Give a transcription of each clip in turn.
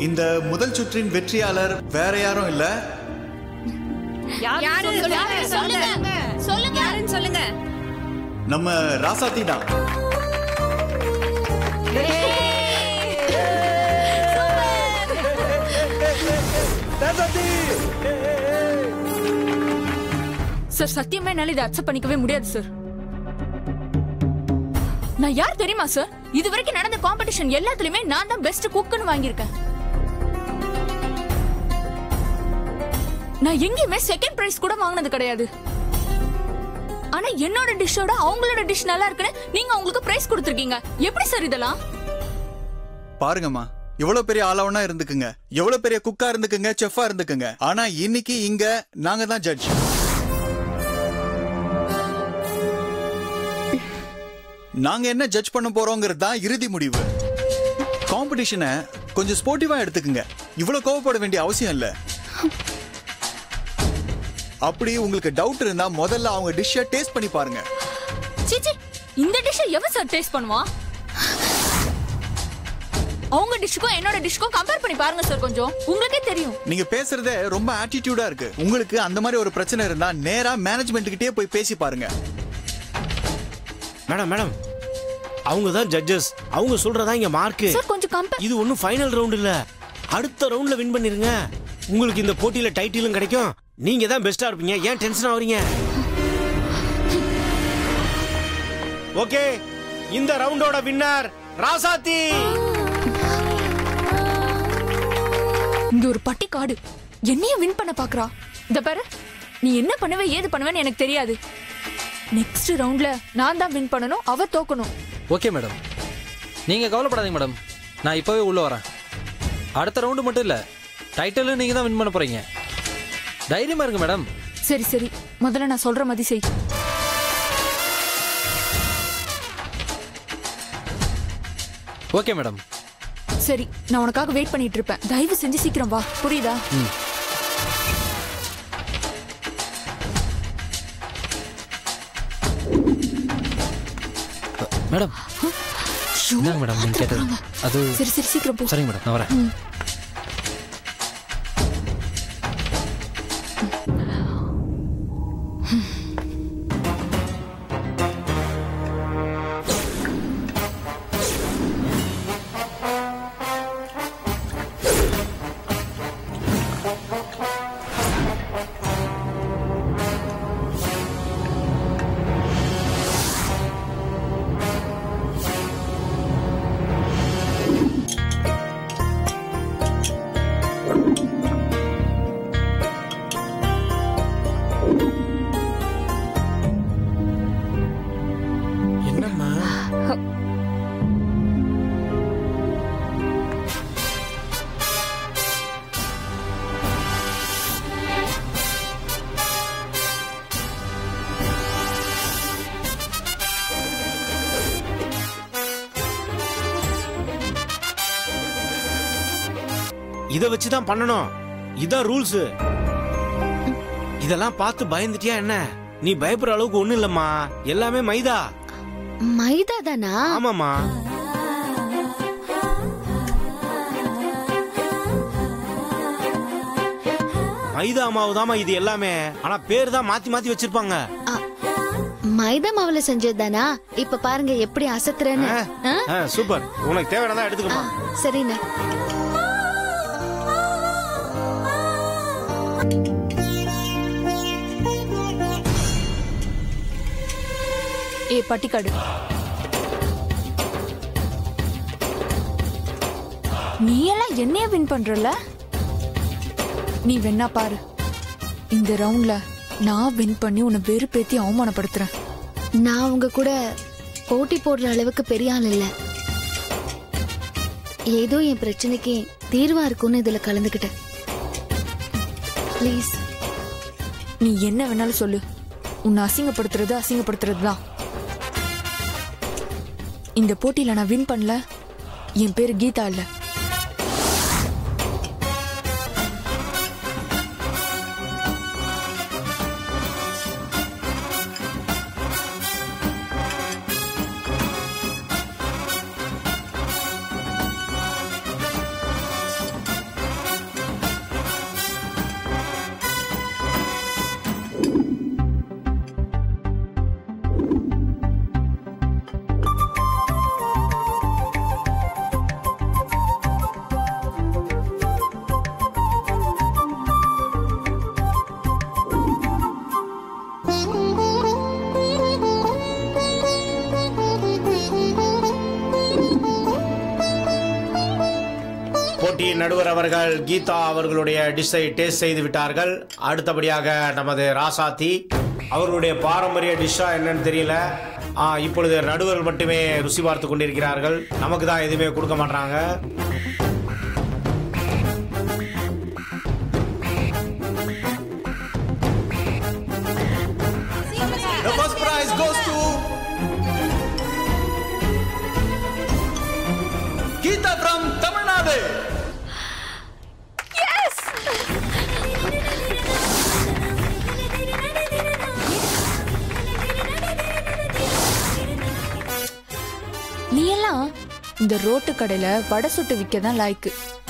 இந்த முதல் சுற்றின் வெற்றியாளர் வேற யாரும் இல்ல யாரு சொல்லுங்க சொல்லுங்க சொல்லுங்க யாருன்னு சொல்லுங்க நம்ம ராசாத்தி தான் சார் சத்தியமா என்னால இதை அக்செப்ட் பண்ணிக்கவே முடியாது சார் நான் யார் தெரியுமா சார் இது வரைக்கும் நடந்த காம்படிஷன் எல்லாத்துலயுமே நான் தான் பெஸ்ட் குக்குன்னு வாங்கியிருக்கேன் நான் எங்கேயுமே செகண்ட் பிரைஸ் கூட வாங்கினது கிடையாது ஆனா என்னோட டிஷ்ஷோட அவங்களோட டிஷ் நல்லா இருக்குன்னு நீங்க அவங்களுக்கு பிரைஸ் கொடுத்துருக்கீங்க எப்படி சார் இதெல்லாம் பாருங்கம்மா எவ்வளவு பெரிய ஆளவனா இருந்துக்குங்க எவ்வளவு பெரிய குக்கா இருந்துக்குங்க செஃப்பா இருந்துக்குங்க ஆனா இன்னைக்கு இங்க நாங்க தான் ஜட்ஜ் நாங்க என்ன ஜட்ஜ் பண்ண போறோங்கிறது தான் இறுதி முடிவு காம்படிஷனை கொஞ்சம் ஸ்போர்ட்டிவா எடுத்துக்குங்க இவ்வளவு கோவப்பட வேண்டிய அவசியம் இல்ல அப்படி உங்களுக்கு டவுட் இருந்தா முதல்ல அவங்க டிஷ்ஷை டேஸ்ட் பண்ணி பாருங்க சீச்சி இந்த டிஷ்ஷை எவன் சார் டேஸ்ட் பண்ணுவான் அவங்க டிஷ்ஷுக்கும் என்னோட டிஷ்க்கும் கம்பேர் பண்ணி பாருங்க சார் கொஞ்சம் உங்களுக்கே தெரியும் நீங்க பேசுறதே ரொம்ப ஆட்டிடியூடா இருக்கு உங்களுக்கு அந்த மாதிரி ஒரு பிரச்சனை இருந்தா நேரா மேனேஜ்மெண்ட் கிட்டே போய் பேசி பாருங்க மேடம் மேடம் அவங்க தான் ஜட்ஜஸ் அவங்க சொல்றதா இங்க மார்க்கு சார் கொஞ்சம் கம்பேர் இது ஒன்றும் ஃபைனல் ரவுண்ட் இல்ல அடுத்த ரவுண்ட்ல வின் பண்ணிருங்க உங்களுக்கு இந்த போட்டியில டைட்டிலும் கிடைக்கும் நீங்க தான் பெஸ்டா இருப்பீங்க ஏன் டென்ஷன் ஆவறீங்க ஓகே இந்த ரவுண்டோட வின்னர் ராசாத்தி இங்க ஒரு பட்டி காடு என்னையும் வின் பண்ண பாக்குறா இந்த பாரு நீ என்ன பண்ணுவ ஏது பண்ணுவேன்னு எனக்கு தெரியாது நெக்ஸ்ட் ரவுண்ட்ல நான் தான் வின் பண்ணணும் அவ தோக்கணும் ஓகே மேடம் நீங்கள் கவலைப்படாதீங்க மேடம் நான் இப்போவே உள்ளே வரேன் அடுத்த ரவுண்டு மட்டும் இல்லை டைட்டிலும் நீங்கள் தான் வின் பண்ண போகிறீங்க தைரியமாக இருங்க மேடம் சரி சரி முதல்ல நான் சொல்ற மாதிரி செய் ஓகே மேடம் சரி நான் உனக்காக வெயிட் பண்ணிட்டு இருப்பேன் தயவு செஞ்சு சீக்கிரம் வா புரியுதா மேடம் ஐயோ, என்னங்க மேடம் நீங்கள் கேட்டது பார்த்துக்கறாங்க. அது சரி சரி சீக்கிரம் போ சரிங்க மேடம் நான் வரேன் என்னம்மா இத வச்சு தான் பண்ணணும் இதான் ரூல்ஸ் இதெல்லாம் பார்த்து பயந்துட்டியா என்ன நீ பயப்படுற அளவுக்கு ஒண்ணும் இல்லம்மா எல்லாமே மைதா மைதா தானா ஆமாமா மைதா மாவு தாமா இது எல்லாமே ஆனா பேர் தான் மாத்தி மாத்தி வச்சிருப்பாங்க அ, மைதா மாவுல செஞ்சது தானா இப்ப பாருங்க எப்படி அசத்துறேன்னு ஆ? ஆ, சூப்பர் உனக்கு தேவையானதா ஆ, எடுத்துக்கமா சரிண்ணே ஏ பட்டிக்காடு நீ எல்லாம் என்னைய வின் பண்றல நீ வேணா பாரு இந்த ரவுண்ட்ல நான் வின் பண்ணி உன்னை வெறுப்பேத்தி அவமானப்படுத்துறேன் நான் உங்க கூட போட்டி போடுற அளவுக்கு பெரிய ஆள் இல்ல ஏதோ என் பிரச்சனைக்கு தீர்வா இருக்கும்னு இதுல கலந்துக்கிட்டேன் ப்ளீஸ் நீ என்ன வேணாலும் சொல்லு உன்னை அசிங்கப்படுத்துறது அசிங்கப்படுத்துறது தான் இந்த போட்டியில நான் வின் பண்ணல என் பேரு கீதா இல்ல நடுவர் அவர்கள் கீதா அவர்களுடைய டிஷ்ஷை டேஸ்ட் செய்து விட்டார்கள் அடுத்தபடியாக நமது ராசாத்தி அவர்களுடைய பாரம்பரிய டிஷ்ஷா என்னன்னு தெரியல ஆ, இப்பொழுது நடுவர் மட்டுமே ருசி பார்த்து கொண்டிருக்கிறார்கள் நமக்கு தான் எதுவுமே கொடுக்க மாட்டாங்க The first prize goes to Geeta from Tamil Nadu. நீ எல்லாம் இந்த ரோட்டு கடையில வடை சுட்டு விற்க தான் லாய்க்கு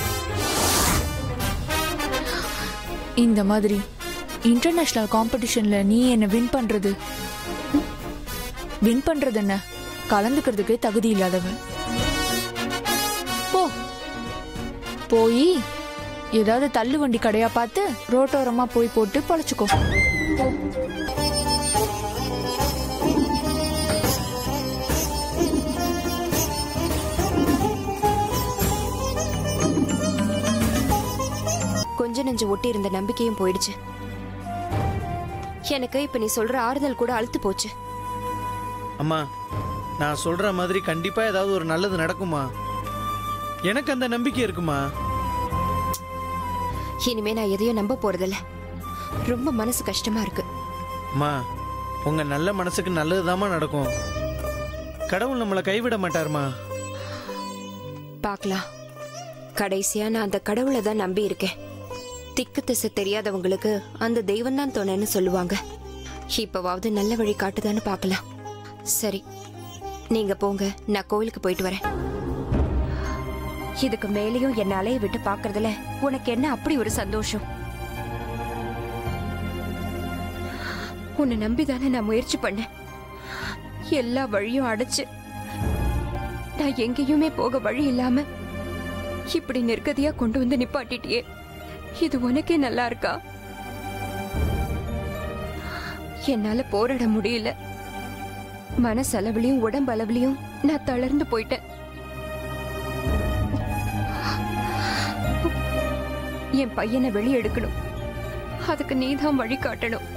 இந்த மாதிரி இன்டர்நேஷனல் காம்படிஷன்ல நீ என்ன வின் பண்றது வின் பண்றது என்ன கலந்துக்கிறதுக்கே தகுதி இல்லாதவன் போ போய் ஏதாவது தள்ளு வண்டி கடையா பார்த்து ரோட்டோரமா போய் போட்டு பொழைச்சுக்கோ போ கொஞ்ச நெஞ்சு ஒட்டி இருந்த நம்பிக்கையும் போயிடுச்சு எனக்கு இப்ப நீ சொல்ற ஆறுதல் கூட அழுத்து போச்சு அம்மா நான் சொல்ற மாதிரி கண்டிப்பா ஏதாவது ஒரு நல்லது நடக்குமா எனக்கு அந்த நம்பிக்கை இருக்குமா இனிமே நான் எதையும் நம்ப போறதில்ல ரொம்ப மனசு கஷ்டமா இருக்கு அம்மா உங்க நல்ல மனசுக்கு நல்லதுதாம்மா நடக்கும் கடவுள் நம்மளை கைவிட மாட்டாருமா பார்க்கலாம் கடைசியா நான் அந்த கடவுளை தான் நம்பி இருக்கேன் திக்கு திசை தெரியாதவங்களுக்கு அந்த தெய்வம் தான் துணைன்னு சொல்லுவாங்க இப்பவாவது நல்ல வழி காட்டுதான்னு பார்க்கலாம் சரி நீங்க போங்க நான் கோயிலுக்கு போயிட்டு வரேன் இதுக்கு மேலேயும் என்ன அலைய விட்டு பாக்குறதுல உனக்கு என்ன அப்படி ஒரு சந்தோஷம் உன்னை நம்பிதானே நான் முயற்சி பண்ணேன் எல்லா வழியும் அடைச்சு நான் எங்கேயுமே போக வழி இல்லாம இப்படி நிர்கதியா கொண்டு வந்து நிப்பாட்டிட்டியே இது உனக்கே நல்லா இருக்கா என்னால போராட முடியல மனசளவுலயும் உடம்பளவுலயும் நான் தளர்ந்து போயிட்டேன் என் பையனை வெளியெடுக்கணும் அதுக்கு நீதான் வழி காட்டணும்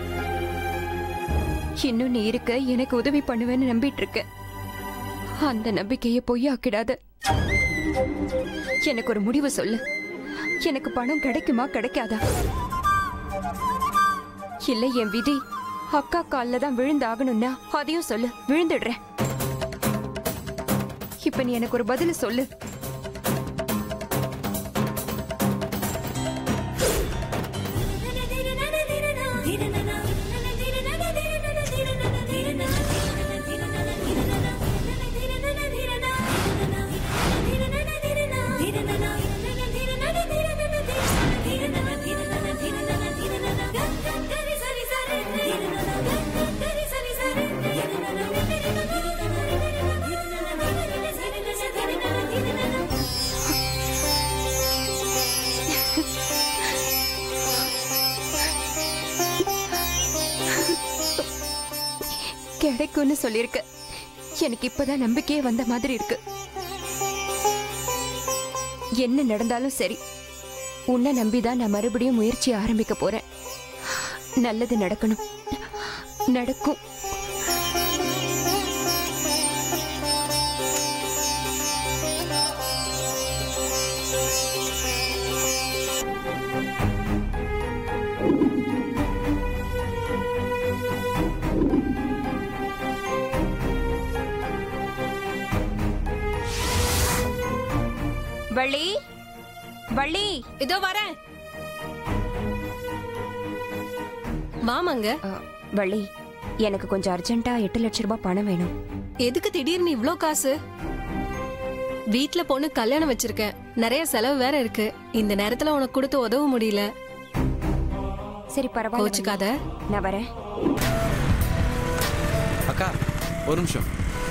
இன்னும் நீ இருக்க எனக்கு உதவி பண்ணுவேன்னு நம்பிட்டு இருக்க அந்த நம்பிக்கையை பொய்யாக்கிடாத எனக்கு ஒரு முடிவு சொல்லு எனக்கு பணம் கிடைக்குமா கிடைக்காதா இல்ல என் விதி அக்கா கால்ல தான் விழுந்தாகணும்னா அதையும் சொல்லு விழுந்துடுறேன் இப்ப நீ எனக்கு ஒரு பதில் சொல்லு கிடைக்கும்னு சொல்லியிருக்க எனக்கு இப்பதான் நம்பிக்கையே வந்த மாதிரி இருக்கு என்ன நடந்தாலும் சரி உன்னை நம்பிதான் நான் மறுபடியும் முயற்சி ஆரம்பிக்க போறேன் நல்லது நடக்கணும் நடக்கும் வள்ளி வள்ளி இதோ வரேன் வாமாங்க அ, வள்ளி எனக்கு கொஞ்சம் அர்ஜென்ட்டா எட்டு லட்ச ரூபாய் பணம் வேணும் எதுக்கு திடீர்னு இவ்ளோ காசு வீட்ல பொண்ணு கல்யாணம் வச்சிருக்கேன் நிறைய செலவு வேற இருக்கு இந்த நேரத்துல உனக்கு கொடுத்து உதவ முடியல சரி பரவாயில்ல வள்ளி. கோச்சுக்காத நான் வரேன் அக்கா ஒரு நிமிஷம்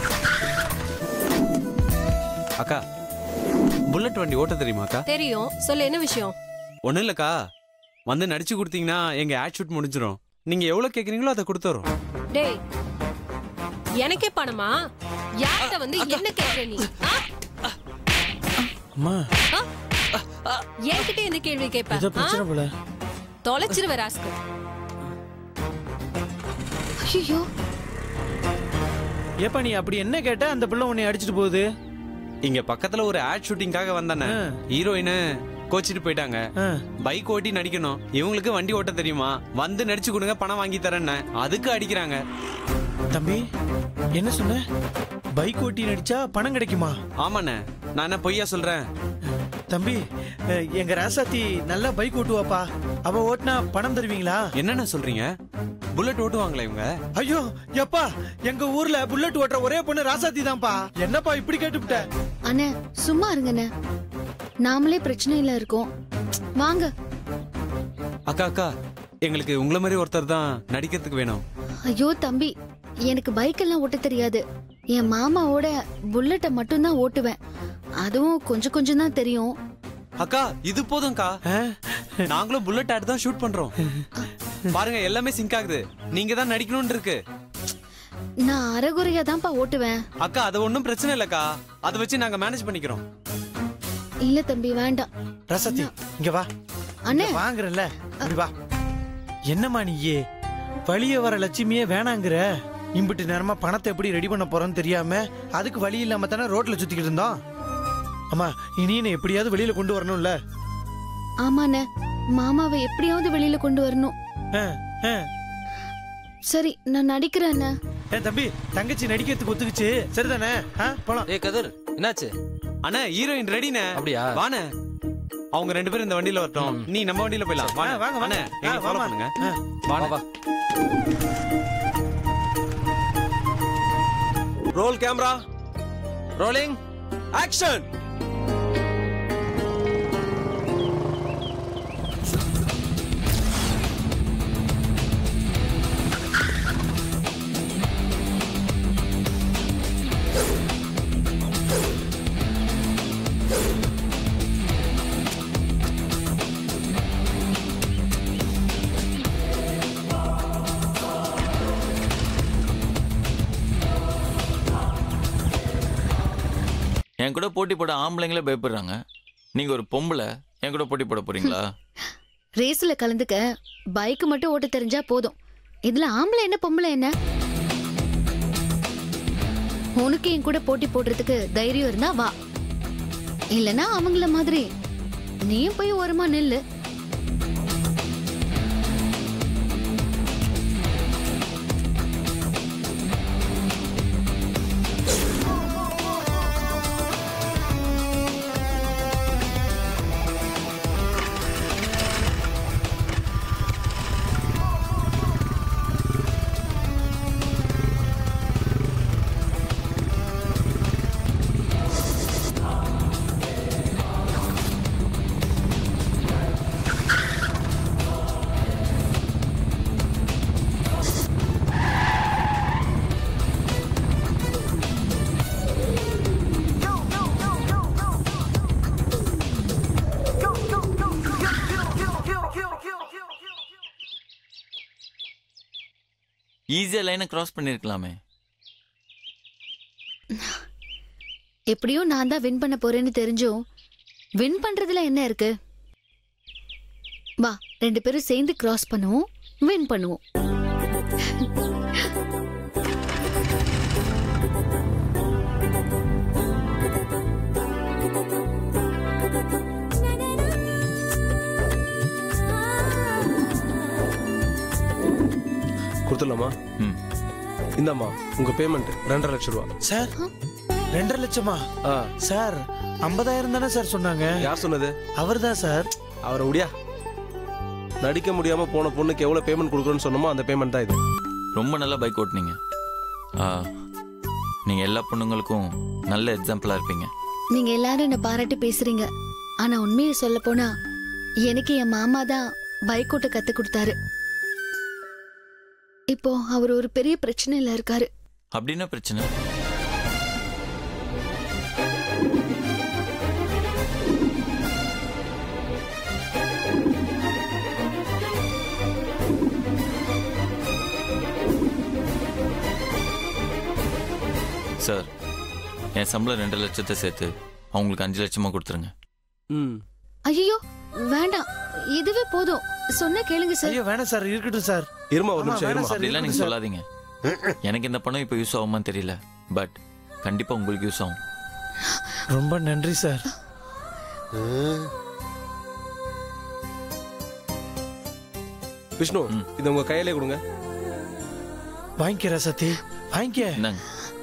அக்கா புல்லட் வண்டி ஓட்ட தெரியுமா அக்கா தெரியும் சொல்லு என்ன விஷயம் ஒன்றும் இல்லைக்கா வந்து நடிச்சு கொடுத்தீங்கன்னா எங்க ஆட் ஷூட் முடிஞ்சிடும் நீங்க எவ்வளவு கேக்குறீங்களோ அதை கொடுத்துறோம் டேய் எனக்கே பணமா யார்கிட்ட வந்து என்ன கேக்குற நீ ஆ? அம்மா ஆ? என்கிட்ட இந்த கேள்வி ஏதோ கேட்ப பிரச்சனை போல தொலைச்சிருவ ராஸ்கு ஐயோ ஏப்பா நீ அப்படி என்ன கேட்ட அந்த பிள்ளை உன்னை அடிச்சிட்டு போகுது இங்க பக்கத்துல ஒரு ஆட் ஷூட்டிங்காக வந்தானே ஆ. ஹீரோயின் கோச்சிட்டு போயிட்டாங்க ஆ. பைக் ஓட்டி நடிக்கணும் இவங்களுக்கு வண்டி ஓட்ட தெரியுமா வந்து நடிச்சு கொடுங்க பணம் வாங்கி தரேன்னு அதுக்கு அடிக்கிறாங்க தம்பி என்ன சொன்ன பைக் ஓட்டி நடிச்சா பணம் கிடைக்குமா ஆமாண்ணே நான் என்ன பொய்யா சொல்றேன் தம்பி அஹ், எங்க ராசாத்தி நல்லா பைக் ஓட்டுவாப்பா அவ ஓட்டினா பணம் தருவீங்களா என்னென்ன சொல்றீங்க புல்லட் ஓட்டுவாங்களா இவங்க ஐயோ எப்பா எங்க ஊர்ல புல்லட் ஓட்டுற ஒரே பொண்ணு ராசாத்தி தான்ப்பா என்னப்பா இப்படி கேட்டுவிட்ட அண்ணே சும்மா இருங்கண்ணே நாமளே பிரச்சனையில இருக்கோம் வாங்க அக்கா அக்கா எங்களுக்கு உங்களை மாதிரி ஒருத்தர் தான் நடிக்கிறதுக்கு வேணும் ஐயோ தம்பி எனக்கு பைக் எல்லாம் ஓட்ட தெரியாது என் மாமாவோட புல்லட்டை மட்டும்தான் ஓட்டுவேன் அதுவும் கொஞ்சம் கொஞ்சம் தான் தெரியும் அக்கா இது போதும்க்கா நாங்களும் புல்லட் ஆட் தான் ஷூட் பண்றோம் பாருங்க எல்லாமே சிங்க் ஆகுது நீங்க தான் நடிக்கணும்னு இருக்கு நான் அரைகுறையா தான்ப்பா ஓட்டுவேன் அக்கா அது ஒன்றும் பிரச்சனை இல்லக்கா அதை வச்சு நாங்க மேனேஜ் பண்ணிக்கிறோம் இல்ல தம்பி வேண்டாம் ராசாத்தி இங்க வா அண்ணே இங்க வாங்குறல்ல இப்படி வா என்னம்மா நீயே வழிய வர லட்சுமியே வேணாங்கிற இம்பிட்டு நேரமா பணத்தை எப்படி ரெடி பண்ண போறோம்னு தெரியாம அதுக்கு வழி இல்லாம தானே ரோட்ல சுத்திக்கிட்டு இருந்தோம் அம்மா இனி என்னை எப்படியாவது வெளியில கொண்டு வரணும்ல ஆமாண்ணே மாமாவை எப்படியாவது வெளியில கொண்டு வரணும் ஆ, ஆ. சரி நான் நடிக்கிறேன் அண்ணே. ஏன் தம்பி தங்கச்சி நடிக்கிறதுக்கு ஒத்துக்குச்சு சரிதானே ஆ, போலாம் ஏய் கதிர் என்னாச்சு அண்ணா ஹீரோயின் ரெடினே அப்படியா? வாண்ணே அவங்க ரெண்டு பேரும் இந்த வண்டியில வரட்டும் நீ நம்ம வண்டியில போயிடலாம் ஆ, வாங்க வாங்க, வாங்க. அண்ணே ஆ, எங்களை ஃபாலோ வாமா. பண்ணுங்க ஆ. வா வாண்ணே வா ரோல் கேமரா ரோலிங் ஆக்ஷன் என் கூட போட்டி போட ஆம்பளைங்களே பயப்படுறாங்க நீங்க ஒரு பொம்பளை என் கூட போட்டி போட போறீங்களா ரேஸ்ல கலந்துக்க பைக் மட்டும் ஓட்ட தெரிஞ்சா போதும் இதுல ஆம்பளை என்ன பொம்பளை என்ன உனக்கு என் கூட போட்டி போடுறதுக்கு தைரியம் இருந்தா வா இல்லனா அவங்கள மாதிரி நீயும் போய் ஓரமா நில்லு ஈஸியா லைனை கிராஸ் பண்ணிருக்கலாமே எப்படியும் நான் தான் வின் பண்ண போறேன்னு தெரிஞ்சும் வின் பண்றதுல என்ன இருக்கு வா ரெண்டு பேரும் சேர்ந்து கிராஸ் பண்ணுவோம் வின் பண்ணுவோம் கொடுத்துடலாமா ம் இந்தாம்மா உங்க பேமெண்ட் ரெண்டரை லட்சம் ரூபா சார் ரெண்டரை லட்சமா ஆ சார் ஐம்பதாயிரம் தானே சார் சொன்னாங்க யார் சொன்னது அவர்தான் சார் அவரை முடியா நடிக்க முடியாம போன பொண்ணுக்கு எவ்வளவு பேமெண்ட் கொடுக்குறோன்னு சொன்னோமோ அந்த பேமெண்ட் தான் இது ரொம்ப நல்லா பைக் ஓட்டுனீங்க ஆ, நீங்க எல்லா பொண்ணுங்களுக்கும் நல்ல எக்ஸாம்பிளா இருப்பீங்க நீங்க எல்லாரும் என்ன பாராட்டி பேசுறீங்க ஆனா உண்மையை சொல்ல போனா எனக்கு என் மாமா தான் பைக் ஓட்ட கத்து கொடுத்தாரு இப்போ அவர் ஒரு பெரிய பிரச்சனையில இருக்காரு அப்படின்னா பிரச்சனை சார் என் சம்பளம் ரெண்டு லட்சத்தை சேர்த்து அவங்களுக்கு அஞ்சு லட்சமா கொடுத்துருங்க ம் ஐயோ வேண்டாம் இதுவே போதும் சொன்ன கேளுங்க சார் ஐயோ வேணாம் சார் இருக்கட்டும் சார் இருமா ஒரு ஆமா, நிமிஷம் வேணாம் இருமா சார், அப்படிலாம் நீங்க இருக்கட்டும் சார். சொல்லாதீங்க எனக்கு இந்த பணம் இப்போ யூஸ் ஆகுமான்னு தெரியல பட் கண்டிப்பா உங்களுக்கு யூஸ் ஆகும் ரொம்ப நன்றி சார் விஷ்ணு இது உங்க கையிலே கொடுங்க வாங்கிக்கிற சத்தி வாங்கிக்க இந்தாங்க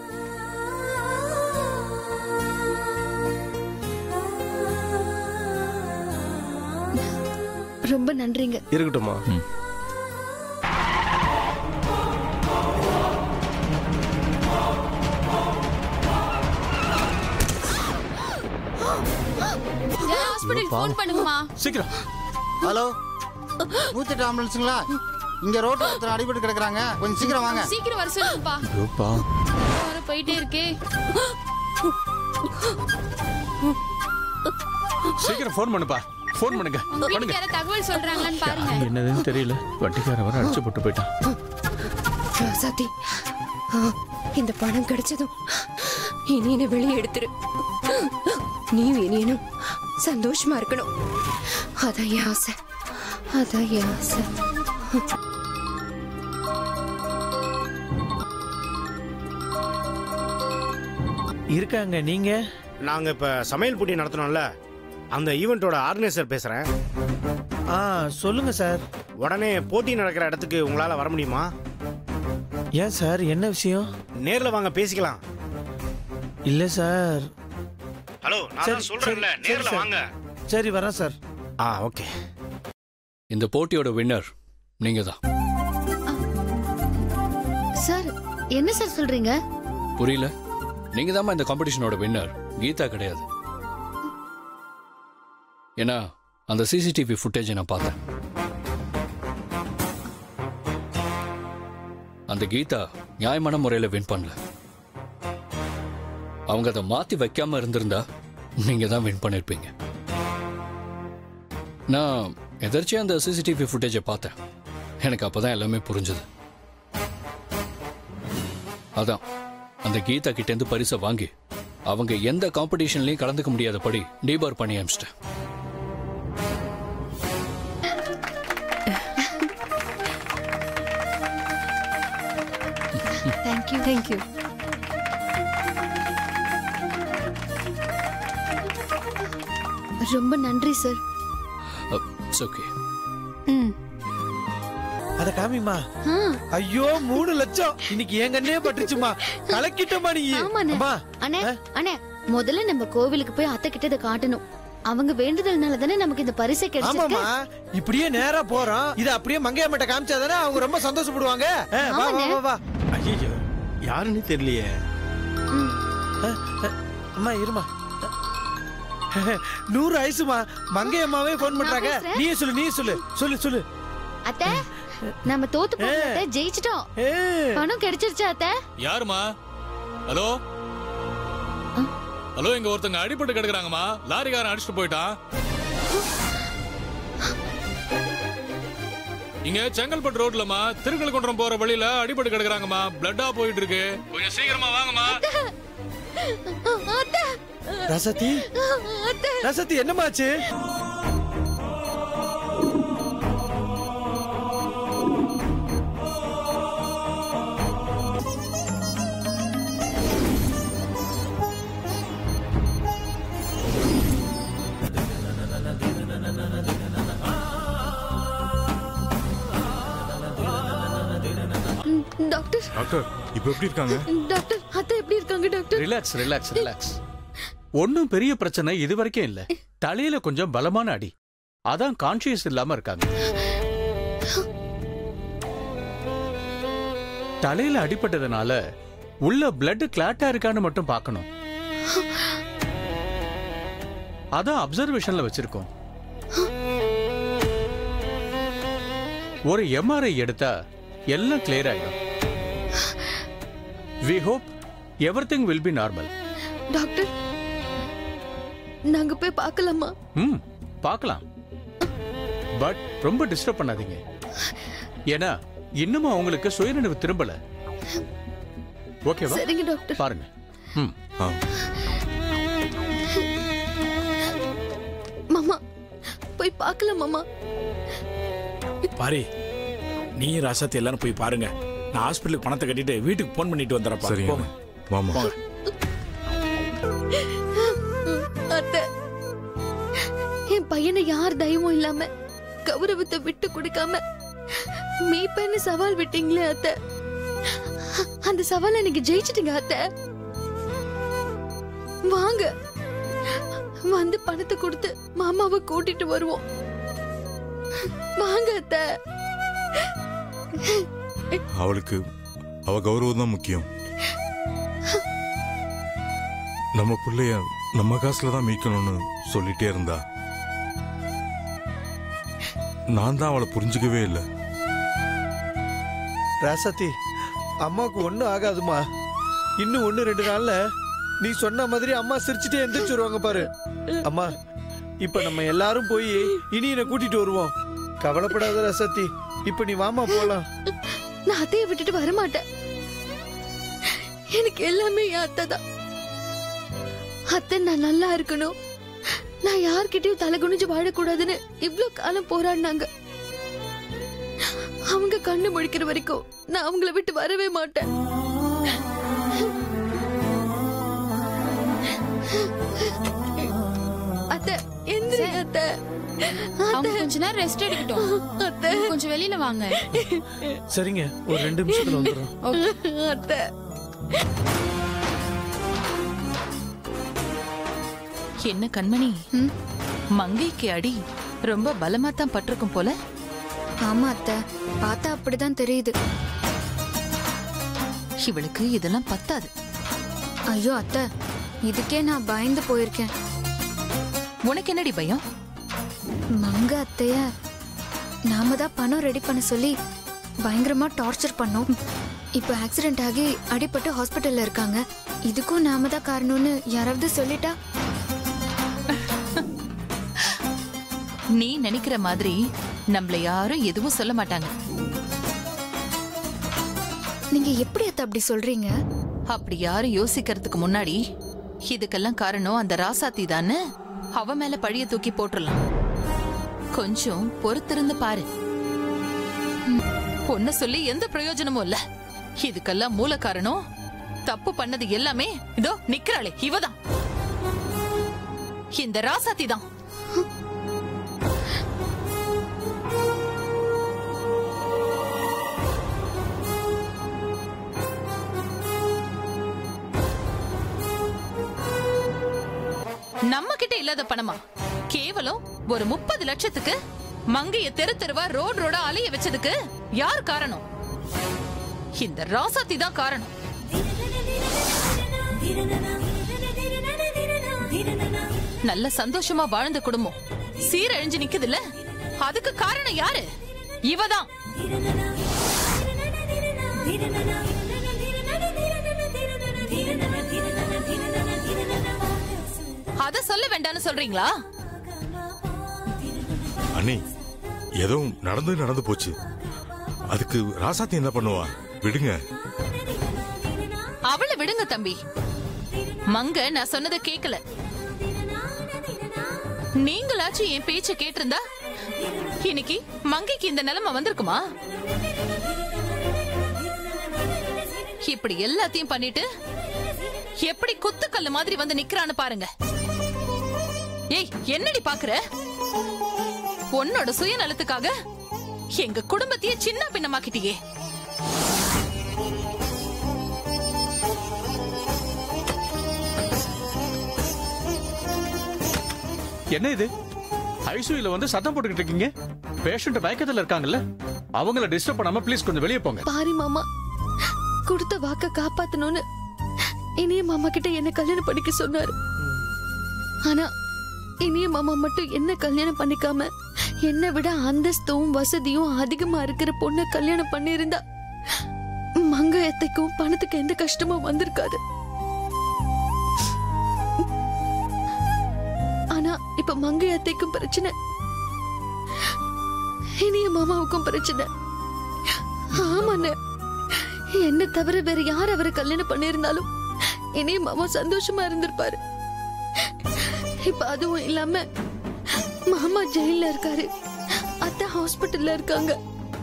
ரொம்ப நன்றிங்க இருக்கட்டும்மா ம். ஹாஸ்பிடல் ஃபோன் பண்ணுங்கம்மா சீக்கிரம் ஹலோ நூத்தெட்டு ஆம்புலன்ஸுங்களா இங்க ரோட்ல ஒருத்தர் அடிபட்டு கிடக்குறாங்க கொஞ்சம் சீக்கிரம் வாங்க சீக்கிரம் வர சொல்லுங்கப்பா வர போயிட்டே இருக்கே சீக்கிரம் ஃபோன் பண்ணுப்பா ஃபோன் பண்ணுங்க உங்க வீட்டுக்கு யாராவது தகவல் சொல்றாங்களான்னு பாருங்க என்னதுன்னு தெரியல வட்டிக்காரன் வர அடிச்சு போட்டு போயிட்டான் ராசாத்தி ஆ, இந்த பணம் கிடைச்சதும் இனியனை வெளியே எடுத்துரு நீயும் இனியனும் சந்தோஷமா இருக்கணும் அதான் என் ஆசை அதான் என் ஆசை இருக்காங்க நீங்க நாங்க இப்ப சமையல் போட்டி நடத்தணும்ல அந்த ஈவெண்ட்டோட ஆர்கனைசர் பேசுறேன் ஆ சொல்லுங்க சார் உடனே போட்டி நடக்கிற இடத்துக்கு உங்களால வர முடியுமா ஏன் சார் என்ன விஷயம் நேர்ல வாங்க பேசிக்கலாம் இல்ல சார் ஹலோ நான் சரி, தான் சொல்றேன்ல சரி, நேர்ல சரி, வாங்க சரி வரேன் சார் ஆ ஓகே இந்த போட்டியோட வின்னர் நீங்க தான் சார் என்ன சார் சொல்றீங்க புரியல நீங்க தான் இந்த காம்படிஷனோட வின்னர் கீதா கிடையாது ஏன்னா அந்த சிசிடிவி ஃபுட்டேஜை நான் பார்த்தேன் அந்த கீதா நியாயமான முறையில் வின் பண்ணல அவங்க அதை மாத்தி வைக்காம இருந்திருந்தா நீங்க தான் வின் பண்ணிருப்பீங்க நான் எதர்ச்சியா அந்த சிசிடிவி ஃபுட்டேஜை பார்த்தேன் எனக்கு அப்பதான் எல்லாமே புரிஞ்சது அதான் அந்த கீதா கிட்ட இருந்து பரிசை வாங்கி அவங்க எந்த காம்படிஷன்லயும் கலந்துக்க முடியாதபடி டீபார் பண்ணி அமிச்சிட்டேன் தேங்க்யூ தேங்க்யூ ரொம்ப நன்றி சார் இட்ஸ் ஓகே ம் அத காமிமா ஆ, ஐயோ மூணு லட்சம் இன்னைக்கு என் கண்ணே பட்டுச்சுமா கலக்கிட்டமா நீ ஆமாண்ணே அம்மா அண்ணே அண்ணே முதல்ல நம்ம கோவிலுக்கு போய் அத்தை கிட்ட இதை காட்டணும் அவங்க வேண்டுதல்னால தானே நமக்கு இந்த பரிசை கிடைச்சிருக்கு ஆமாமா இப்படியே நேரா போறோம் இது அப்படியே மங்கையம்மட்ட காமிச்சாதானே அவங்க ரொம்ப சந்தோஷப்படுவாங்க ஆ, வா வா வா வா ஐயோ யாருன்னு தெரியலையே அம்மா இருமா நூறு ஐசுமா மங்கை அம்மாவே போன் பண்றாங்க பேசுறேன். நீயே சொல்லு நீயே சொல்லு சொல்லு சொல்லு அத்தை நம்ம தோத்து போகல அத்தை, ஜெயிச்சிட்டோம் பணம் கிடைச்சிருச்சா அத்தை யாருமா ஹலோ ஹலோ இங்க ஒருத்தங்க அடிபட்டு கிடக்குறாங்கம்மா லாரிக்காரன் அடிச்சுட்டு போயிட்டான் இங்க செங்கல்பட்டு ரோட்லமா திருக்கழுக்குன்றம் போற வழியில அடிபட்டு கிடக்குறாங்கம்மா பிளட்டா போயிட்டு இருக்கு கொஞ்சம் சீக்கிரமா வாங்கம்மா அத்தை ரசதி அத்தை ரசதி என்னமாச்சு ம், டாக்டர் டாக்டர் இப்போ எப்படி இருக்காங்க டாக்டர் அத்தை எப்படி இருக்காங்க டாக்டர் ரிலாக்ஸ் ரிலாக்ஸ் ரிலாக்ஸ் ஒன்றும் பெரிய பிரச்சனை இது வரைக்கும் இல்ல தலையில கொஞ்சம் பலமான அடி அதான் கான்சியஸ் இல்லாம இருக்காங்க தலையில அடிபட்டதுனால உள்ள பிளட் கிளாட்டா இருக்கான்னு மட்டும் பார்க்கணும் அதான் அப்சர்வேஷன்ல வச்சிருக்கோம் ஒரு எம்ஆர்ஐ எடுத்தா எல்லாம் கிளியர் ஆயிடும் we hope everything will be normal doctor நாங்க போய் பார்க்கலாமா ம் பார்க்கலாம் பட் ரொம்ப டிஸ்டர்ப் பண்ணாதீங்க ஏன்னா இன்னமும் அவங்களுக்கு சுயநினைவு திரும்பல ஓகேவா சரிங்க டாக்டர் பாருங்க ம் மாமா போய் பார்க்கலாம் மாமா பாரி நீ ராசாத்தி எல்லாரும் போய் பாருங்க நான் ஹாஸ்பிட்டலுக்கு பணத்தை கட்டிட்டு வீட்டுக்கு போன் பண்ணிட்டு வந்துடுறப்பா சரிங்க. போங்க வாமா போங்க அத்தை என் பையனை யார் தயவும் இல்லாம கௌரவத்தை விட்டு கொடுக்காம மீப்பன்னு சவால் விட்டீங்களே அத்தை அந்த சவாலை நீங்க ஜெயிச்சிட்டீங்க அத்தை வாங்க வந்து பணத்தை கொடுத்து மாமாவை கூட்டிட்டு வருவோம் வாங்க அத்தை அவளுக்கு அவ கௌரவம் தான் முக்கியம் நம்ம பிள்ளைய நம்ம காசுல தான் மீட்கணும்னு சொல்லிட்டே இருந்தா நான் தான் அவளை புரிஞ்சுக்கவே இல்லை ராசாத்தி அம்மாவுக்கு ஒன்றும் ஆகாதுமா இன்னும் ஒன்று ரெண்டு நாள்ல நீ சொன்ன மாதிரி அம்மா சிரிச்சுட்டே எந்திரிச்சு வருவாங்க பாரு அம்மா இப்ப நம்ம எல்லாரும் போய் இனியனை கூட்டிட்டு வருவோம் கவலைப்படாத ராசாத்தி இப்ப நீ வாமா போலாம் நான் அத்தையை விட்டுட்டு வர மாட்டேன் எனக்கு எல்லாமே என் அத்தை தான் அத்தை நான் நல்லா இருக்கணும் நான் யார்கிட்டயும் தலை குனிஞ்சு வாழக்கூடாதுன்னு இவ்ளோ காலம் போராடினாங்க அவங்க கண்ணு முழிக்கிற வரைக்கும் நான் அவங்கள விட்டு வரவே மாட்டேன் அத்தை எந்திரிங்க அத்தை அவங்க கொஞ்ச நேரம் ரெஸ்ட் எடுக்கட்டும் அத்தை கொஞ்சம் வெளியில வாங்க சரிங்க ஒரு ரெண்டு நிமிஷத்துல வந்துடுறோம் அத்தை என்ன கண்மணி மங்கைக்கு அடி ரொம்ப பலமா தான் பட்டிருக்கும் போல ஆமா அத்தை பார்த்தா அப்படிதான் தெரியுது இவளுக்கு இதெல்லாம் பத்தாது ஐயோ அத்தை இதுக்கே நான் பயந்து போயிருக்கேன் உனக்கு என்னடி பயம் மங்க அத்தைய நாம தான் பணம் ரெடி பண்ண சொல்லி பயங்கரமா டார்ச்சர் பண்ணோம் இப்போ ஆக்சிடென்ட் ஆகி அடிபட்டு ஹாஸ்பிட்டல்ல இருக்காங்க இதுக்கும் நாம தான் காரணம்னு யாராவது சொல்லிட்டா நீ நினைக்கிற மாதிரி நம்மள யாரும் எதுவும் சொல்ல மாட்டாங்க நீங்க எப்படி அத்தை அப்படி சொல்றீங்க அப்படி யாரும் யோசிக்கிறதுக்கு முன்னாடி இதுக்கெல்லாம் காரணம் அந்த ராசாத்தி தானே அவ மேல பழிய தூக்கி போட்டுறலாம் கொஞ்சம் பொறுத்திருந்து பாரு பொண்ண சொல்லி எந்த பிரயோஜனமும் இல்ல இதுக்கெல்லாம் மூல காரணம் தப்பு பண்ணது எல்லாமே இதோ நிக்கிறாளே இவதான் இந்த ராசாத்தி தான் நம்ம கிட்ட இல்லாத பணமா கேவலம் ஒரு முப்பது லட்சத்துக்கு மங்கைய தெரு தெருவா ரோடு ரோடா அலைய வச்சதுக்கு யார் காரணம் இந்த ராசாத்தி தான் காரணம் நல்ல சந்தோஷமா வாழ்ந்த குடும்பம் சீரழிஞ்சு நிக்குதுல்ல அதுக்கு காரணம் யாரு இவதான் அத சொல்ல வேண்டாம்னு சொல்றீங்களா அண்ணி ஏதோ நடந்து நடந்து போச்சு அதுக்கு ராசாத்தி என்ன பண்ணுவா விடுங்க அவளை விடுங்க தம்பி மங்க நான் சொன்னதை கேக்கல நீங்களாச்சும் என் பேச்ச கேட்டிருந்தா இன்னைக்கு மங்கைக்கு இந்த நிலைமை வந்திருக்குமா இப்படி எல்லாத்தையும் பண்ணிட்டு எப்படி குத்துக்கல்லு மாதிரி வந்து நிக்கிறான்னு பாருங்க ஏய் என்னடி பாக்குற உன்னோட சுயநலத்துக்காக எங்க குடும்பத்தையே சின்ன பின்னமாக்கிட்டியே என்ன இது ஐசியூல வந்து சத்தம் போட்டுக்கிட்டு இருக்கீங்க பேஷண்ட் மயக்கத்துல இருக்காங்கல்ல அவங்கள டிஸ்டர்ப் பண்ணாம ப்ளீஸ் கொஞ்சம் வெளியே போங்க பாரி மாமா கொடுத்த வாக்க காப்பாத்தணும்னு இனிய மாமா கிட்ட என்ன கல்யாணம் பண்ணிக்க சொன்னாரு ஆனா இனிய மாமா மட்டும் என்ன கல்யாணம் பண்ணிக்காம என்னை விட அந்தஸ்தும் வசதியும் அதிகமா இருக்கிற பொண்ண கல்யாணம் பண்ணியிருந்தா மங்கையத்தைக்கும் பணத்துக்கு எந்த கஷ்டமும் வந்திருக்காது ஆனா இப்ப மங்கையத்தைக்கும் பிரச்சனை இனிய மாமாவுக்கும் பிரச்சனை ஆமாண்ணே என்ன தவிர வேற யார் அவரை கல்யாணம் பண்ணியிருந்தாலும் இனிய மாமா சந்தோஷமா இருந்திருப்பாரு இப்ப அதுவும் இல்லாம மாமா ஜெயில இருக்காரு அத்தை ஹாஸ்பிட்டல்ல இருக்காங்க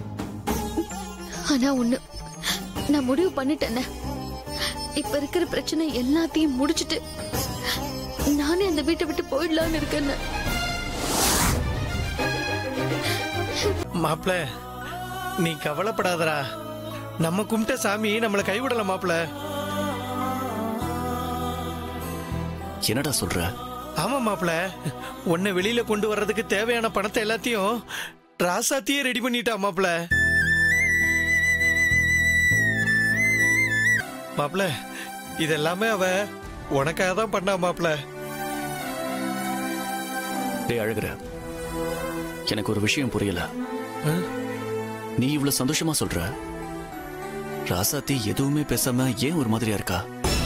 ஆனா ஒண்ணு நான் முடிவு பண்ணிட்டேனே இப்ப இருக்கிற பிரச்சனை எல்லாத்தையும் முடிச்சிட்டு நானே அந்த வீட்டை விட்டு போயிடலான்னு இருக்கேன்னு மாப்பிள நீ கவலைப்படாதடா நம்ம கும்பிட்ட சாமி நம்மளை கைவிடல மாப்பிள என்னடா சொல்ற ஆமா மாப்பிள உன்னை வெளியில கொண்டு வர்றதுக்கு தேவையான பணத்தை எல்லாத்தையும் ராசாத்தியே ரெடி பண்ணிட்டா மாப்பிள மாப்பிள இதெல்லாமே அவ உனக்காக தான் பண்ணா மாப்பிள டேய் அழகுற எனக்கு ஒரு விஷயம் புரியல நீ இவ்வளவு சந்தோஷமா சொல்ற ராசாத்தி எதுவுமே பேசாம ஏன் ஒரு மாதிரியா இருக்கா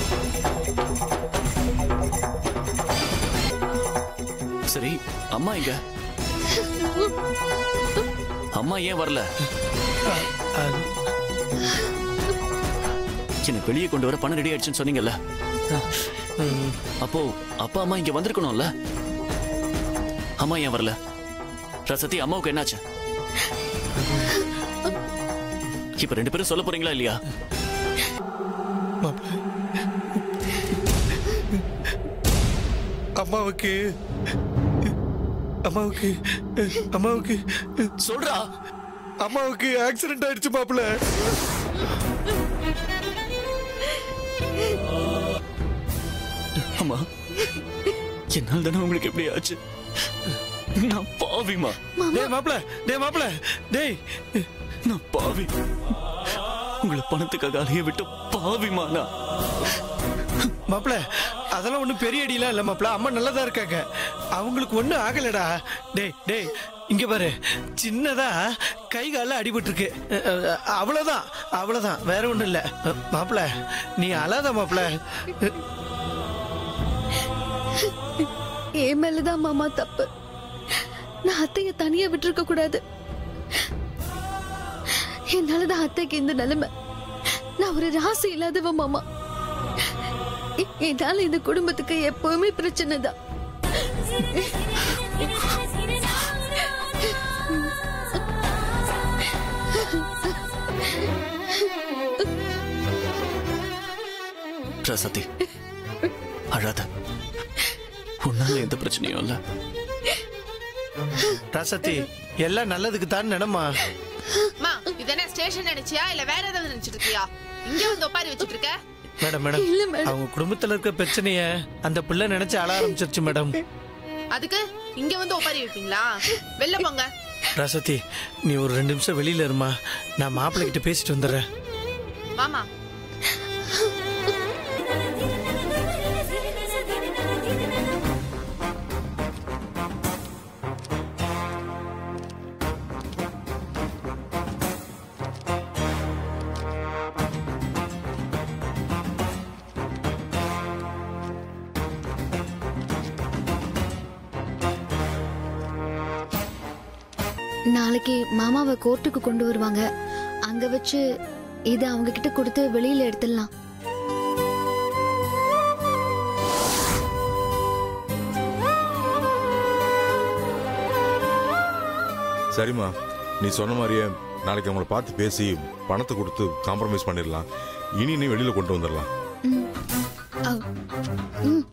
சரி அம்மா எங்க அம்மா ஏன் வரல என்ன வெளியே கொண்டு வர பணம் ரெடி ஆயிடுச்சுன்னு சொன்னீங்கல்ல அப்போ அப்பா அம்மா இங்க வந்திருக்கணும்ல அம்மா ஏன் வரல ரசத்தி அம்மாவுக்கு என்னாச்சு இப்ப ரெண்டு பேரும் சொல்ல போறீங்களா இல்லையா அம்மாவுக்கு அம்மாவுக்கு அம்மாவுக்கு சொல்றா அம்மாவுக்கு ஆக்சிடென்ட் ஆயிடுச்சு மாப்பிள்ள அம்மா என்னால் தானே உங்களுக்கு எப்படி ஆச்சு நான் பாவிமா டேய் மாப்பிள டேய் மாப்பிள டேய் நான் பாவி உங்களை பணத்துக்காக அலைய விட்டு பாவிமா நான் மாப்பிள அதெல்லாம் ஒண்ணும் பெரிய அடியெல்லாம் இல்ல மாப்பிள அம்மா நல்லதா இருக்காங்க அவங்களுக்கு ஒண்ணும் ஆகலடா டேய் டேய் இங்க பாரு சின்னதா கை கால அடிபட்டு இருக்கு அவ்வளவுதான் அவ்வளவுதான் வேற ஒண்ணும் இல்ல மாப்பிள நீ அழாத மாப்பிள என் மேலதான் மாமா தப்பு நான் அத்தைய தனியா விட்டுருக்க கூடாது என்னாலதான் அத்தைக்கு இந்த நிலைமை நான் ஒரு ராசி இல்லாதவ மாமா எ- என்னால இந்த குடும்பத்துக்கு எப்பவுமே பிரச்சனை தான் ரசதி அழாத உன்னால எந்த பிரச்சனையும் இல்ல ரசத்தி எல்லாம் நல்லதுக்கு தான் நினைமா மா இது என்ன ஸ்டேஷன் நினைச்சியா இல்ல வேற ஏதாவது நினைச்சிட்டு இருக்கியா இங்க வந்து ஒப்பாரி வச்சிட்டு இருக்க மேடம் மேடம் அவங்க குடும்பத்துல இருக்க பிரச்சனைய அந்த பிள்ளை நினைச்சு அழ ஆரம்பிச்சிருச்சு மேடம் அதுக்கு இங்க வந்து ஒப்பாரி வைப்பீங்களா வெளில போங்க ரசத்தி நீ ஒரு ரெண்டு நிமிஷம் வெளியில இருமா நான் மாப்பிள்ளை கிட்ட பேசிட்டு வந்துடுறேன் மாமா நாளைக்கு மாமாவை கோர்ட்டுக்கு கொண்டு வருவாங்க அங்க வச்சு இதை அவங்க கிட்ட கொடுத்து வெளியில எடுத்துடலாம் சரிம்மா நீ சொன்ன மாதிரியே நாளைக்கு அவங்கள பார்த்து பேசி பணத்தை கொடுத்து காம்ப்ரமைஸ் பண்ணிடலாம் இனி நீ வெளியில கொண்டு வந்துடலாம் அவ்- ம்.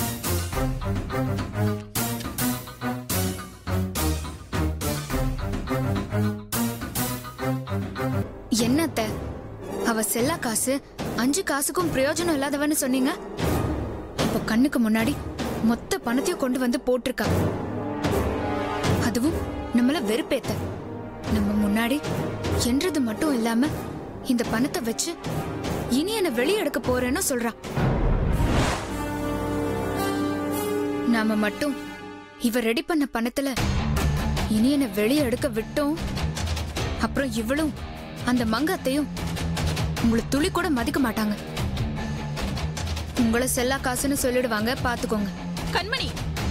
என்னத்த அவ செல்லா காசு அஞ்சு காசுக்கும் பிரயோஜனம் இல்லாதவன்னு சொன்னீங்க இப்போ கண்ணுக்கு முன்னாடி மொத்த பணத்தையும் கொண்டு வந்து போட்டிருக்கா அதுவும் நம்மள வெறுப்பேத்த நம்ம முன்னாடி என்றது மட்டும் இல்லாம இந்த பணத்தை வச்சு இனி என்ன வெளியே எடுக்க போறேன்னு சொல்றா நாம மட்டும் இவ ரெடி பண்ண பணத்துல இனி என்ன வெளியே எடுக்க விட்டோம் அப்புறம் இவளும் அந்த மங்கத்தையும் உங்களை துளி கூட மதிக்க மாட்டாங்க உங்களை செல்லா காசுன்னு சொல்லிடுவாங்க பாத்துக்கோங்க கண்மணி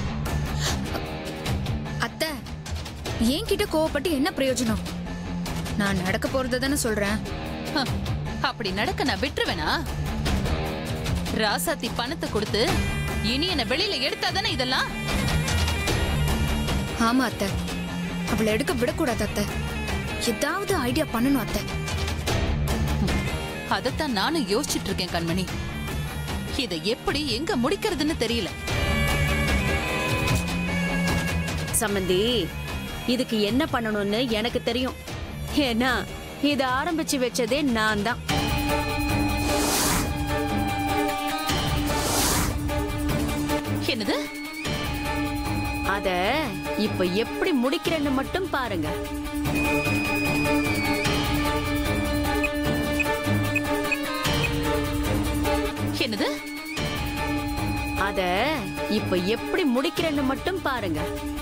அத்தை என்கிட்ட கோவப்பட்டு என்ன பிரயோஜனம் நான் நடக்க போறதை தானே சொல்றேன் ஹ, அப்படி நடக்க நான் விட்டுருவேனா ராசாத்தி பணத்தை கொடுத்து இனி என்ன வெளியில எடுத்தாதானே இதெல்லாம் ஆமா அத்தை அவளை எடுக்க விடக்கூடாது அத்தை ஏதாவது ஐடியா பண்ணணும் அத்தை அதைத்தான் நானும் யோசிச்சுட்டு இருக்கேன் கண்மணி இதை எப்படி எங்க முடிக்கிறதுன்னு தெரியல சம்மந்தி இதுக்கு என்ன பண்ணணும்னு எனக்கு தெரியும் ஏன்னா இதை ஆரம்பிச்சு வச்சதே நான் தான் என்னது அத இப்ப எப்படி முடிக்கிறேன்னு மட்டும் பாருங்க என்னது அத இப்ப எப்படி முடிக்கிறேன்னு மட்டும் பாருங்க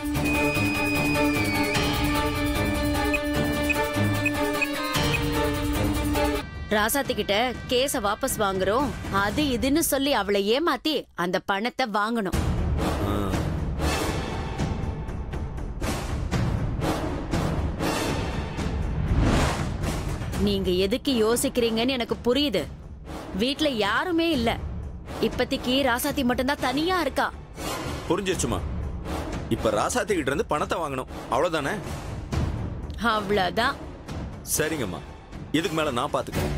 ராசாத்தி கிட்ட கேஸ வாபஸ் வாங்குறோம் அது இதுன்னு சொல்லி அவளை ஏமாத்தி அந்த பணத்தை வாங்கணும் நீங்க எதுக்கு யோசிக்கிறீங்கன்னு எனக்கு புரியுது வீட்ல யாருமே இல்ல இப்பத்திக்கு ராசாத்தி மட்டும்தான் தனியா இருக்கா புரிஞ்சிருச்சுமா இப்ப ராசாத்தி கிட்ட இருந்து பணத்தை வாங்கணும் அவ்வளவுதானே அவ்வளவுதான் சரிங்கம்மா இதுக்கு மேல நான் பாத்துக்கிறேன்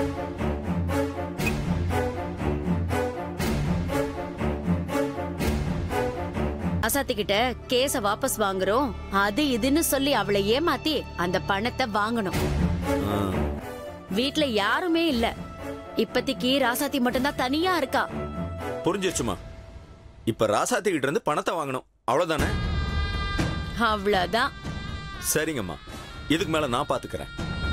ராசாத்தி கிட்ட கேஸ வாபஸ் வாங்குறோம் அது இதுன்னு சொல்லி அவளை ஏமாத்தி அந்த பணத்தை வாங்கணும் ஆ. வீட்ல யாருமே இல்ல இப்பத்திக்கு ராசாத்தி மட்டும்தான் தனியா இருக்கா புரிஞ்சிருச்சுமா இப்ப ராசாத்தி கிட்ட இருந்து பணத்தை வாங்கணும் அவ்வளவுதானே அவ்வளவுதான் சரிங்கம்மா இதுக்கு மேல நான் பாத்துக்கிறேன்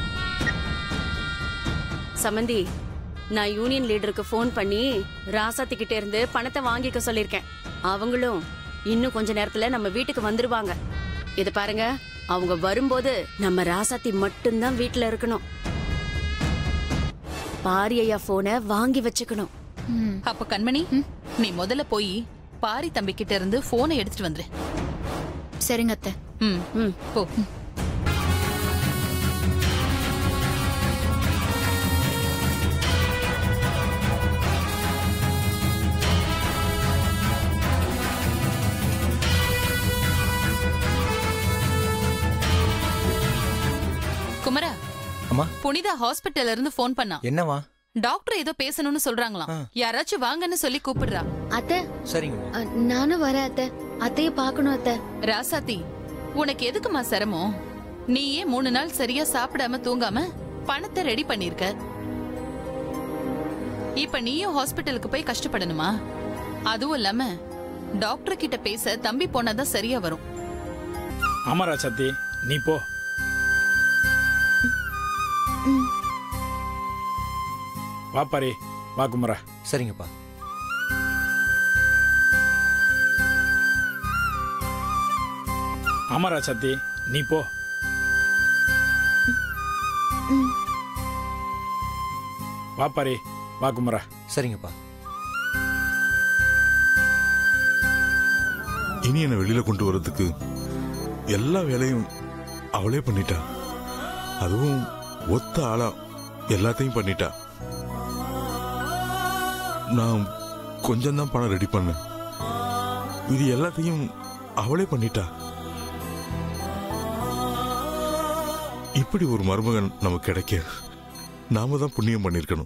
சமந்தி நான் யூனியன் லீடருக்கு ஃபோன் பண்ணி ராசாத்தி கிட்ட இருந்து பணத்தை வாங்கிக்க சொல்லிருக்கேன் அவங்களும் இன்னும் கொஞ்ச நேரத்துல நம்ம வீட்டுக்கு வந்துருவாங்க இது பாருங்க அவங்க வரும்போது நம்ம ராசாத்தி மட்டும்தான் வீட்ல இருக்கணும் பாரியையா போனை வாங்கி வச்சுக்கணும் அப்ப கண்மணி நீ முதல்ல போய் பாரி தம்பி கிட்ட இருந்து போனை எடுத்துட்டு வந்துரு சரிங்க அத்தை ம் ம் போ குமரா அம்மா புனிதா ஹாஸ்பிட்டல்ல இருந்து ஃபோன் பண்ணா என்னவா டாக்டர் ஏதோ பேசணும்னு சொல்றாங்களாம் யாராச்சும் வாங்கன்னு சொல்லி கூப்பிடுறா அத்தை சரிங்கம்மா அ, நானும் வரேன் அத்தை அத்தைய பார்க்கணும் அத்தை ராசாத்தி உனக்கு எதுக்குமா சிரமம் நீயே மூணு நாள் சரியா சாப்பிடாம தூங்காம பணத்தை ரெடி பண்ணிருக்க இப்ப நீயும் ஹாஸ்பிட்டலுக்கு போய் கஷ்டப்படணுமா அதுவும் இல்லாம டாக்டர் கிட்ட பேச தம்பி போனாதான் சரியா வரும் ஆமா ராசாத்தி நீ போ வா பாரி வா குமரா சரிங்கப்பா ஆமா ராசாத்தி நீ போ வா பாரி வா குமரா சரிங்கப்பா இனி என்னை வெளியில கொண்டு வர்றதுக்கு எல்லா வேலையும் அவளே பண்ணிட்டா அதுவும் ஒத்த ஆளா எல்லாத்தையும் பண்ணிட்டா நான் கொஞ்சம் தான் பணம் ரெடி பண்ணேன் இது எல்லாத்தையும் அவளே பண்ணிட்டா இப்படி ஒரு மருமகன் நமக்கு கிடைக்க நாம தான் புண்ணியம் பண்ணிருக்கணும்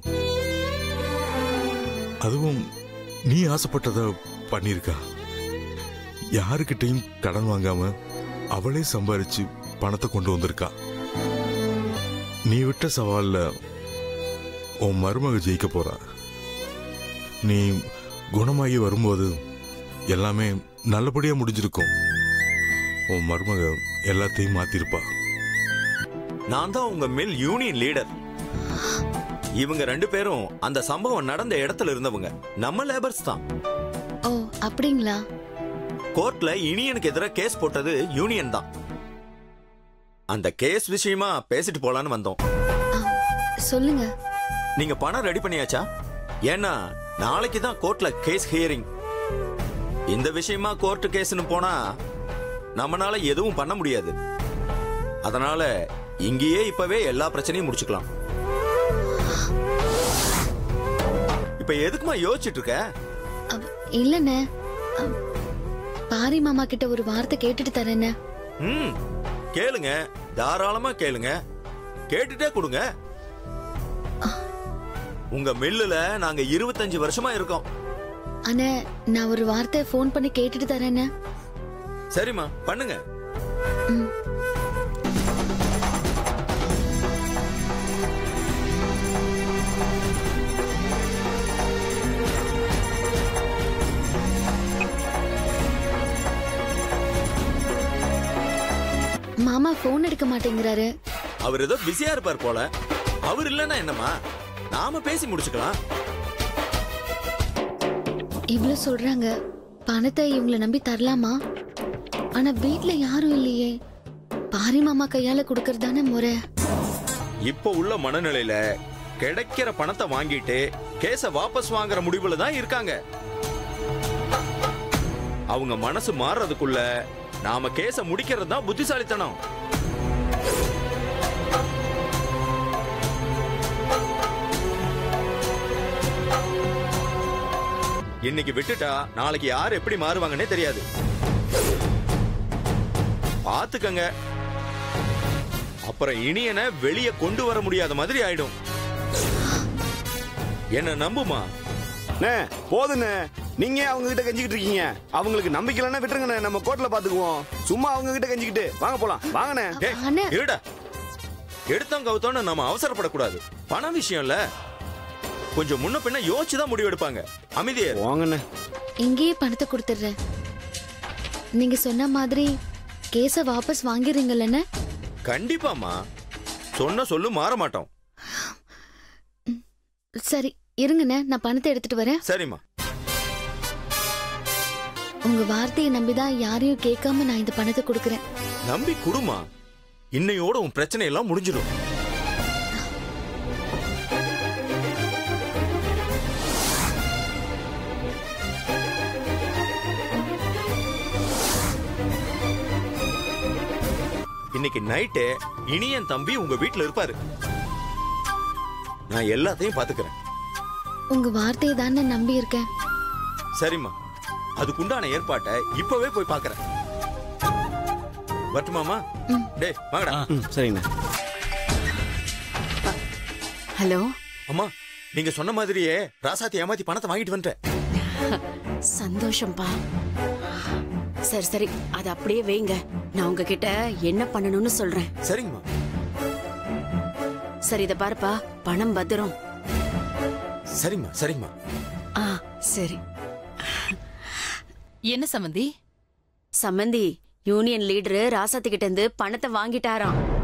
அதுவும் நீ ஆசைப்பட்டத பண்ணிருக்கா யாருக்கிட்டையும் கடன் வாங்காம அவளே சம்பாரிச்சு பணத்தை கொண்டு வந்திருக்கா நீ விட்ட சவால்ல உன் மருமக ஜெயிக்க போறா நீ குணமாகி வரும்போது எல்லாமே நல்லபடியா முடிஞ்சிருக்கும் உன் மருமக எல்லாத்தையும் மாத்திருப்பா நான் தான் உங்க மில் யூனியன் லீடர் இவங்க ரெண்டு பேரும் அந்த சம்பவம் நடந்த இடத்துல இருந்தவங்க நம்ம லேபர்ஸ் தான் ஓ அப்படிங்களா கோர்ட்ல இனியனுக்கு எதிராக கேஸ் போட்டது யூனியன் தான் அந்த கேஸ் விஷயமா பேசிட்டு போலான்னு வந்தோம் சொல்லுங்க நீங்க பணம் ரெடி பண்ணியாச்சா ஏன்னா நாளைக்கு தான் கோர்ட்ல கேஸ் ஹியரிங் இந்த விஷயமா கோர்ட் கேஸ்னு போனா நம்மனால எதுவும் பண்ண முடியாது அதனால இங்கேயே இப்பவே எல்லா பிரச்சனையும் முடிச்சுக்கலாம் இப்ப எதுக்குமா யோசிச்சுட்டு இருக்க இல்லண்ணே பாரி மாமா கிட்ட ஒரு வார்த்தை கேட்டுட்டு தரேன்னு ம் கேளுங்க தாராளமா கேளுங்க கேட்டுட்டே கொடுங்க உங்க மில்லுல நாங்க இருபத்தஞ்சு வருஷமா இருக்கோம் அண்ணே நான் ஒரு வார்த்தை ஃபோன் பண்ணி கேட்டுட்டு தரேன்னு சரிம்மா பண்ணுங்க மாமா ஃபோன் எடுக்க மாட்டேங்கிறாரு அவர் ஏதோ பிஸியா இருப்பார் போல அவர் இல்லைன்னா என்னம்மா நாம பேசி முடிச்சுக்கலாம் இவ்ளோ சொல்றாங்க பணத்தை இவங்கள நம்பி தரலாமா ஆனா வீட்ல யாரும் இல்லையே பாரி மாமா கையால கொடுக்கறதானே முறை இப்போ உள்ள மனநிலையில கிடைக்கிற பணத்தை வாங்கிட்டு கேஸ வாபஸ் வாங்குற முடிவுல தான் இருக்காங்க அவங்க மனசு மாறுறதுக்குள்ள நாம கேஸ முடிக்கிறது தான் புத்திசாலித்தனம் இன்னைக்கு விட்டுட்டா நாளைக்கு யார் எப்படி மாறுவாங்கன்னே தெரியாது பாத்துக்கங்க அப்புறம் இனியனை வெளியே கொண்டு வர முடியாத மாதிரி ஆயிடும் என்ன நம்புமா அண்ணே போதுண்ணே நீங்க ஏன் அவங்க கிட்ட கெஞ்சிக்கிட்டு இருக்கீங்க அவங்களுக்கு நம்பிக்கை இல்லைன்னா விட்டுருங்கண்ணே நம்ம கோர்ட்ல பாத்துக்குவோம் சும்மா அவங்க கிட்ட கெஞ்சிக்கிட்டு வாங்க போலாம் வாங்கண்ணே டேய், இருடா எடுத்தோம் கவுத்தோன்னு நம்ம அவசரப்படக்கூடாது பண விஷயம் இல்ல கொஞ்சம் முன்ன பின்ன யோசிச்சு தான் முடிவு எடுப்பாங்க அமைதியே வாங்கண்ணே இங்கேயே பணத்தை கொடுத்துடுறேன் நீங்க சொன்ன மாதிரி கேஸ வாபஸ் வாங்கிடுறீங்கல்லண்ணே கண்டிப்பாமா சொன்ன சொல்லு மாற மாட்டோம் சரி இருங்கண்ணே நான் பணத்தை எடுத்துட்டு வரேன் சரிம்மா உங்க வார்த்தையை நம்பிதான் யாரையும் கேட்காம நான் இந்த பணத்தை கொடுக்கறேன் நம்பி குடுமா இன்னையோட உன் பிரச்சனை எல்லாம் முடிஞ்சிடும் இன்னைக்கு நைட்டு இனியன் தம்பி உங்க வீட்ல இருப்பாரு நான் எல்லாத்தையும் பாத்துக்கிறேன் உங்க வார்த்தையை தானே நம்பி இருக்கேன் சரிம்மா அதுக்குண்டான ஏற்பாட்டை இப்பவே போய் பாக்குறேன் வரட்டுமாமா டேய் வாங்கடா சரிங்கண்ணே ஹலோ அம்மா நீங்க சொன்ன மாதிரியே ராசாத்தி ஏமாத்தி பணத்தை வாங்கிட்டு வந்துட்டேன் சந்தோஷம்பா சரி சரி அது அப்படியே வைங்க நான் உங்ககிட்ட என்ன பண்ணணும்னு சொல்றேன் சரிங்கம்மா சரி இத பாருப்பா பணம் பத்திரம் சரிம்மா சரிம்மா ஆ சரி என்ன சம்மந்தி சம்மந்தி யூனியன் லீடரு ராசாத்தி கிட்ட இருந்து பணத்தை வாங்கிட்டாராம்